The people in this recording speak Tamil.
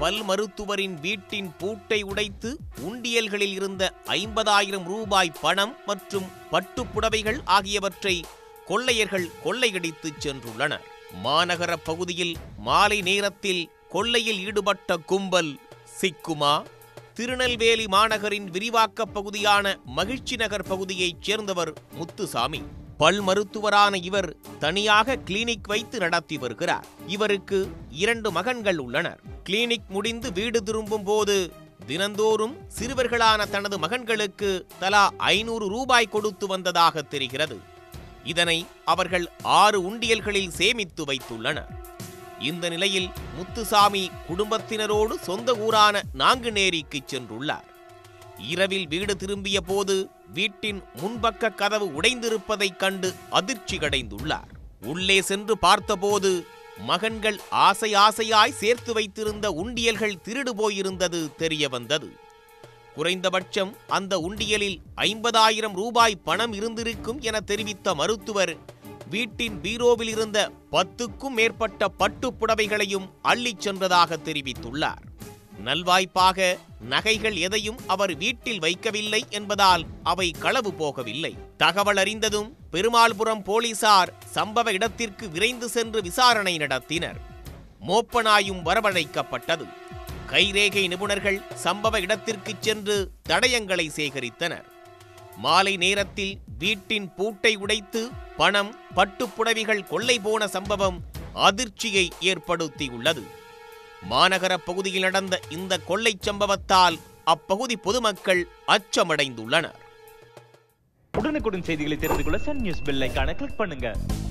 பல் மருத்துவரின் வீட்டின் பூட்டை உடைத்து உண்டியல்களில் இருந்த ஐம்பதாயிரம் ரூபாய் பணம் மற்றும் பட்டுப் புடவைகள் ஆகியவற்றை கொள்ளையர்கள் கொள்ளையடித்துச் சென்றுள்ளனர் மாநகர பகுதியில் மாலை நேரத்தில் கொள்ளையில் ஈடுபட்ட கும்பல் சிக்குமா திருநெல்வேலி மாநகரின் விரிவாக்கப் பகுதியான மகிழ்ச்சி நகர் பகுதியைச் சேர்ந்தவர் முத்துசாமி பல் மருத்துவரான இவர் தனியாக கிளினிக் வைத்து நடத்தி வருகிறார் இவருக்கு இரண்டு மகன்கள் உள்ளனர் கிளினிக் முடிந்து வீடு திரும்பும் போது தினந்தோறும் சிறுவர்களான தனது மகன்களுக்கு தலா ஐநூறு ரூபாய் கொடுத்து வந்ததாக தெரிகிறது இதனை அவர்கள் ஆறு உண்டியல்களில் சேமித்து வைத்துள்ளனர் இந்த நிலையில் முத்துசாமி குடும்பத்தினரோடு சொந்த ஊரான நாங்குநேரிக்கு சென்றுள்ளார் இரவில் வீடு திரும்பிய போது வீட்டின் முன்பக்க கதவு உடைந்திருப்பதைக் கண்டு அதிர்ச்சி அடைந்துள்ளார் உள்ளே சென்று பார்த்தபோது மகன்கள் ஆசை ஆசையாய் சேர்த்து வைத்திருந்த உண்டியல்கள் திருடு போயிருந்தது தெரிய வந்தது குறைந்தபட்சம் அந்த உண்டியலில் ஐம்பதாயிரம் ரூபாய் பணம் இருந்திருக்கும் என தெரிவித்த மருத்துவர் வீட்டின் பீரோவில் இருந்த பத்துக்கும் மேற்பட்ட பட்டுப் புடவைகளையும் அள்ளிச் சென்றதாக தெரிவித்துள்ளார் நல்வாய்ப்பாக நகைகள் எதையும் அவர் வீட்டில் வைக்கவில்லை என்பதால் அவை களவு போகவில்லை தகவல் அறிந்ததும் பெருமாள்புரம் போலீசார் சம்பவ இடத்திற்கு விரைந்து சென்று விசாரணை நடத்தினர் மோப்பனாயும் வரவழைக்கப்பட்டது கைரேகை நிபுணர்கள் சம்பவ இடத்திற்குச் சென்று தடயங்களை சேகரித்தனர் மாலை நேரத்தில் வீட்டின் பூட்டை உடைத்து பணம் பட்டுப்புடவைகள் கொள்ளை போன சம்பவம் அதிர்ச்சியை ஏற்படுத்தியுள்ளது மாநகர பகுதியில் நடந்த இந்த கொள்ளைச் சம்பவத்தால் அப்பகுதி பொதுமக்கள் அச்சமடைந்துள்ளனர் உடனுக்குடன் செய்திகளை தெரிந்து கொள்ள சன் நியூஸ் பெல் ஐகானை கிளிக் பண்ணுங்க